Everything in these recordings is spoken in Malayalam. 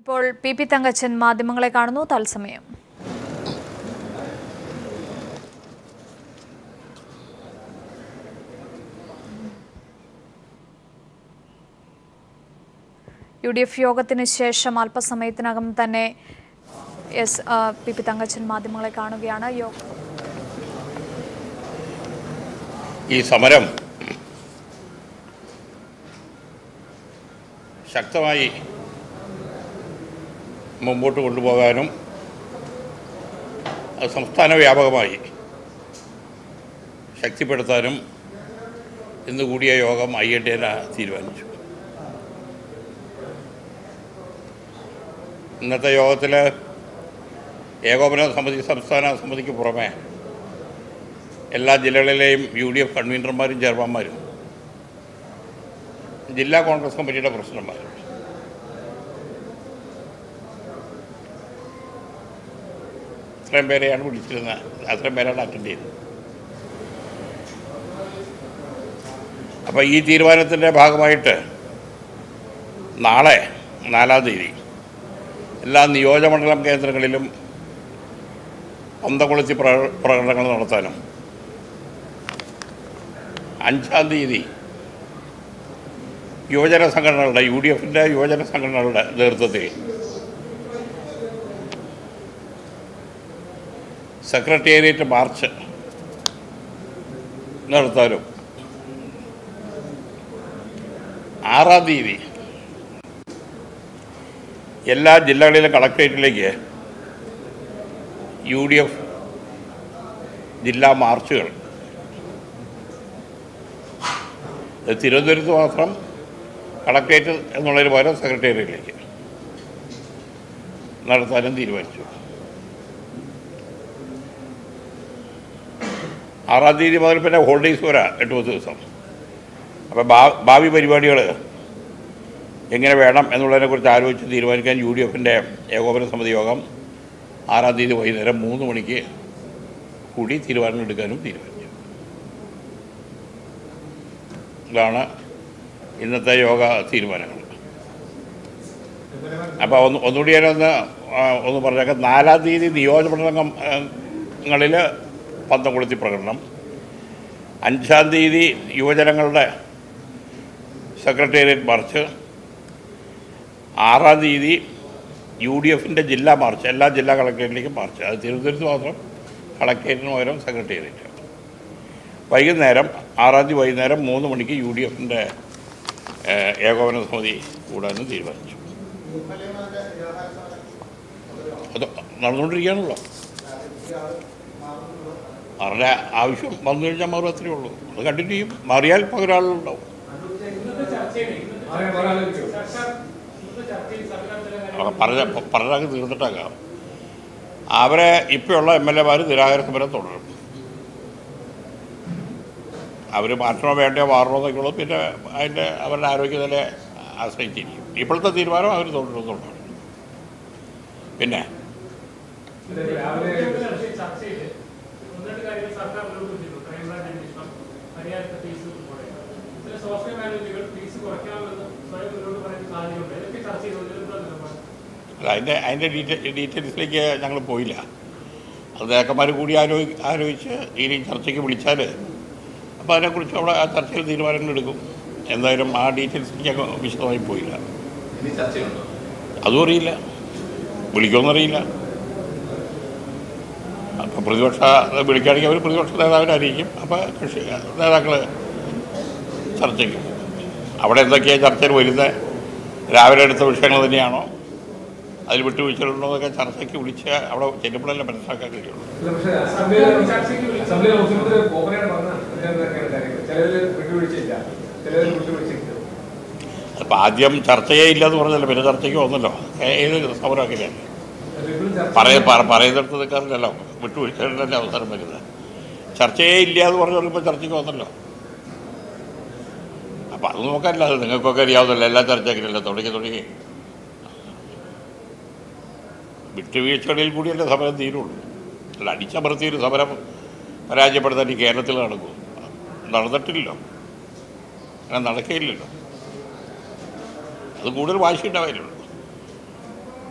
ഇപ്പോൾ പി പി തങ്കച്ചൻ മാധ്യമങ്ങളെ കാണുന്നു തത്സമയം യു ഡി എഫ് യോഗത്തിന് ശേഷം അല്പസമയത്തിനകം തന്നെ എസ് ആ, പി പി തങ്കച്ചൻ മാധ്യമങ്ങളെ കാണുകയാണ് യോഗ ഈ സമരം ശക്തമായി മുമ്പോട്ട് കൊണ്ടുപോകാനും അത് സംസ്ഥാന വ്യാപകമായി ശക്തിപ്പെടുത്താനും ഇന്ന് കൂടിയ യോഗം ഐ എൻ ടി തീരുമാനിച്ചു ഇന്നത്തെ യോഗത്തിൽ ഏകോപന സമിതി സംസ്ഥാന സമിതിക്ക് പുറമെ എല്ലാ ജില്ലകളിലെയും യു ഡി എഫ് കൺവീനർമാരും ചെയർമാന്മാരും ജില്ലാ കോൺഗ്രസ് കമ്മിറ്റിയുടെ പ്രസിഡന്റുമാരും അത്രയും പേരെയാണ് വിളിച്ചിരുന്നത് അത്രയും പേരാണ് അറ്റൻഡ് ചെയ്തത് അപ്പോൾ ഈ തീരുമാനത്തിൻ്റെ ഭാഗമായിട്ട് നാളെ നാലാം തീയതി എല്ലാ നിയോജകമണ്ഡലം കേന്ദ്രങ്ങളിലും പന്തകുളത്തി പ്ര പ്രകടനങ്ങൾ നടത്താനും അഞ്ചാം തീയതി യുവജന സംഘടനകളുടെ യു ഡി എഫിൻ്റെ യുവജന സംഘടനകളുടെ നേതൃത്വത്തിൽ സെക്രട്ടേറിയറ്റ് മാർച്ച് നടത്താനും ആറാം തീയതി എല്ലാ ജില്ലകളിലും കളക്ട്രേറ്റിലേക്ക് യു ഡി എഫ് ജില്ലാ മാർച്ചുകൾ ഇത് തിരുവനന്തപുരത്ത് മാത്രം കളക്ട്രേറ്റ് എന്നുള്ളതിന് പകരം സെക്രട്ടേറിയറ്റിലേക്ക് നടത്താനും തീരുമാനിച്ചു ആറാം തീയതി മുതൽ പിന്നെ ഹോളിഡേയ്സ് വരാം എട്ട് പത്ത് ദിവസം അപ്പോൾ ഭാവി പരിപാടികൾ എങ്ങനെ വേണം എന്നുള്ളതിനെക്കുറിച്ച് ആലോചിച്ച് തീരുമാനിക്കാൻ യു ഡി എഫിൻ്റെ ഏകോപന സമിതി യോഗം ആറാം തീയതി വൈകുന്നേരം മൂന്ന് മണിക്ക് കൂടി തീരുമാനം എടുക്കാനും തീരുമാനിച്ചു ഇതാണ് ഇന്നത്തെ യോഗ തീരുമാനങ്ങൾ അപ്പോൾ ഒന്ന് ഒന്നുകൂടി ഞാനൊന്ന് ആ, ഒന്ന് പറഞ്ഞേക്കാം നാലാം തീയതി നിയോജകമണ്ഡലങ്ങളിൽ പന്തംകുളത്തി പ്രകടനം അഞ്ചാം തീയതി യുവജനങ്ങളുടെ സെക്രട്ടേറിയറ്റ് മാർച്ച് ആറാം തീയതി യു ഡി എഫിൻ്റെ ജില്ലാ മാർച്ച് എല്ലാ ജില്ലാ കളക്ടറേറ്റിലേക്കും മാർച്ച് അത് തിരുവനന്തപുരത്ത് മാത്രം കളക്ടറേറ്റിന് പകരം സെക്രട്ടേറിയറ്റ് വൈകുന്നേരം ആറാം തീയതി വൈകുന്നേരം മൂന്ന് മണിക്ക് യു ഡി എഫിൻ്റെ ഏകോപന സമിതി കൂടാനും തീരുമാനിച്ചു അത് നടന്നുകൊണ്ടിരിക്കുകയാണല്ലോ അവരുടെ ആവശ്യം വന്നു കഴിഞ്ഞാൽ മാറും അത്രയേ ഉള്ളൂ അത് കണ്ടിന്യൂ ചെയ്യും മാറിയാൽ പകരാളുണ്ടാവും അവിടെ പറഞ്ഞ പറഞ്ഞാൽ തീർന്നിട്ടാക്കാം അവരെ ഇപ്പോഴുള്ള എം എൽ എമാർ നിരാകര സമരം തുടരും അവർ മാറ്റണോ വേണ്ടയോ മാറണോ എന്നൊക്കെയുള്ളത് പിന്നെ അതിൻ്റെ അവരുടെ ആരോഗ്യനിലയെ ആശ്രയിച്ചിരിക്കും ഇപ്പോഴത്തെ തീരുമാനം അവർ തുടരുന്നുള്ളതാണ് പിന്നെ ചർച്ചയിൽ ഒന്നിട്ട് കാര്യങ്ങൾ സർക്കാർ മുന്നോട്ട് വെച്ചിട്ടുണ്ട് ക്രൈംബ്രാഞ്ച് അന്വേഷണം പരിഹാരത്തെ ഫീസ് ഉൾപ്പെടെ ചില സോഷ്യൽ മാനേജുകൾ ഫീസ് കുറയ്ക്കണമെന്ന് സ്വയം മുന്നോട്ട് പറയുന്ന സാഹചര്യമുണ്ട് ഇതൊക്കെ ചർച്ച ചെയ്തുകൊണ്ടിരുന്ന നിലപാട് അല്ല അതിൻ്റെ അതിൻ്റെ ഡീറ്റെയിൽ ഡീറ്റെയിൽസിലേക്ക് ഞങ്ങൾ പോയില്ല അത് നേതാക്കന്മാർ കൂടി ആലോചി ആലോചിച്ച് ഇനി ചർച്ചയ്ക്ക് വിളിച്ചാൽ അപ്പോൾ അതിനെക്കുറിച്ച് അവിടെ ആ ചർച്ചയിൽ തീരുമാനങ്ങൾ എടുക്കും എന്തായാലും ആ ഡീറ്റെയിൽസിലേക്ക് ഞങ്ങൾ വിശദമായി പോയില്ല ഇനി ചർച്ചയുണ്ടോ അതും അറിയില്ല വിളിക്കുമെന്നറിയില്ല അപ്പോൾ പ്രതിപക്ഷ വിളിക്കുകയാണെങ്കിൽ അവർ പ്രതിപക്ഷ നേതാവിനെ അറിയിക്കും അപ്പോൾ കക്ഷി നേതാക്കൾ ചർച്ചയ്ക്ക് പോകും അവിടെ എന്തൊക്കെയാണ് ചർച്ചയിൽ വരുന്നത് രാവിലെ എടുത്ത വിഷയങ്ങൾ തന്നെയാണോ അതിൽ വിട്ടുവീഴ്ചകളുണ്ടോ എന്നൊക്കെ ചർച്ചയ്ക്ക് വിളിച്ച് അവിടെ ചെല്ലുമ്പോഴല്ലേ മനസ്സിലാക്കാൻ കഴിയുള്ളൂ ഇല്ല, പക്ഷേ അസംബ്ലിയിൽ അസംബ്ലിയിൽ മുഖ്യമന്ത്രി കോപ്പറേറ്റ് പറഞ്ഞാണ് ഇതിനകത്തൊക്കെയാണ് കാര്യങ്ങൾ ചിലതിൽ വിട്ടുവീഴ്ചയില്ല ചിലതിൽ വിട്ടുവീഴ്ചയില്ല അപ്പോൾ ആദ്യം ചർച്ചയേ ഇല്ലെന്ന് പറഞ്ഞല്ലോ പിന്നെ ചർച്ചയ്ക്ക് വന്നല്ലോ ഏ- ഏത് സമരമൊക്കെയാണ് ഇപ്പോഴും ചർച്ച പറയ പറ- പറയുന്നിടത്ത് നിൽക്കാറില്ലല്ലോ വിട്ടുവീഴ്ചകളിലല്ലേ അവസരം വരുന്നത് ചർച്ചയേ ഇല്ല എന്ന് പറഞ്ഞാൽ ഇപ്പോൾ ചർച്ചയ്ക്ക് വന്നല്ലോ അപ്പം അത് നോക്കാനില്ല അത് നിങ്ങൾക്കൊക്കെ അറിയാവുന്നല്ലോ എല്ലാ ചർച്ചയ്ക്കില്ലല്ലോ തുടങ്ങി തുടങ്ങി വിട്ടുവീഴ്ചകളിൽ കൂടിയല്ലേ സമരം തീരുള്ളൂ അല്ല അടിച്ചമർത്തിയൊരു സമരം പരാജയപ്പെടുത്താൻ ഈ കേരളത്തിൽ നടക്കൂ നടന്നിട്ടില്ലല്ലോ അങ്ങനെ നടക്കുകയില്ലല്ലോ അത് കൂടുതൽ വാശിയുണ്ടാവില്ലുള്ളൂ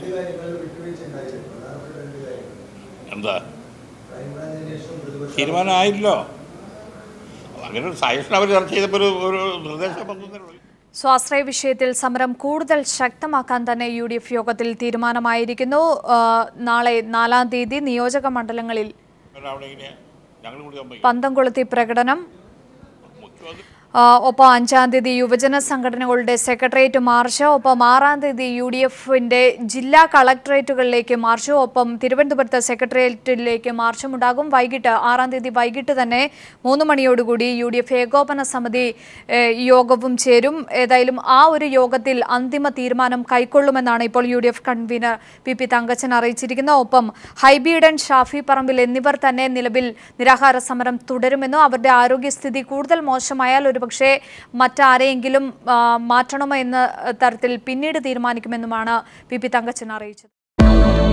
രണ്ട് കാര്യങ്ങളിൽ വിട്ടുവീഴ്ച ഉണ്ടായിരുന്നു പ്രധാനപ്പെട്ട രണ്ട് കാര്യങ്ങൾ എന്താ ക്രൈംബ്രാഞ്ച് അന്വേഷണം പ്രതിപക്ഷ തീരുമാനം ആയില്ലോ അങ്ങനെ ഒരു സജഷൻ അവർ ചർച്ച ചെയ്തപ്പോൾ ഒരു ഒരു നിർദ്ദേശം വന്നതേ ഉള്ളൂ സ്വാശ്രയ വിഷയത്തിൽ സമരം കൂടുതൽ ശക്തമാക്കാൻ തന്നെ യു ഡി എഫ് യോഗത്തിൽ തീരുമാനമായിരിക്കുന്നു ആ, നാളെ നാലാം തീയതി നിയോജക മണ്ഡലങ്ങളിൽ അവിടെ ഇങ്ങനെ ഞങ്ങൾ കൂടി സമ്മതിക്കും പന്തം കൊളുത്തി പ്രകടനം മുഖ്യമന്ത്രി ആ, ഒപ്പം അഞ്ചാം തീയതി യുവജന സംഘടനകളുടെ സെക്രട്ടേറിയറ്റ് മാർച്ച് ഒപ്പം ആറാം തീയതി യു ഡി എഫിന്റെ ജില്ലാ കളക്ടറേറ്റുകളിലേക്ക് മാർച്ചും ഒപ്പം തിരുവനന്തപുരത്ത് സെക്രട്ടേറിയറ്റിലേക്ക് മാർച്ചും ഉണ്ടാകും വൈകിട്ട് ആറാം തീയതി വൈകിട്ട് തന്നെ മൂന്ന് മണിയോടുകൂടി യു ഡി എഫ് ഏകോപന സമിതി ഏഹ്, യോഗവും ചേരും ഏതായാലും ആ ഒരു യോഗത്തിൽ അന്തിമ തീരുമാനം കൈക്കൊള്ളുമെന്നാണ് ഇപ്പോൾ U D F convenor P P Thankachan അറിയിച്ചിരിക്കുന്നത് ഒപ്പം ഹൈബീഡൻ ഷാഫി പറമ്പിൽ എന്നിവർ തന്നെ നിലവിൽ നിരാഹാര സമരം തുടരുമെന്നും അവരുടെ ആരോഗ്യസ്ഥിതി കൂടുതൽ മോശമായാൽ ഒരുപക്ഷെ മറ്റാരെയെങ്കിലും ആ, മാറ്റണമോ എന്ന തരത്തിൽ പിന്നീട് തീരുമാനിക്കുമെന്നുമാണ് പി പി തങ്കച്ചൻ അറിയിച്ചത്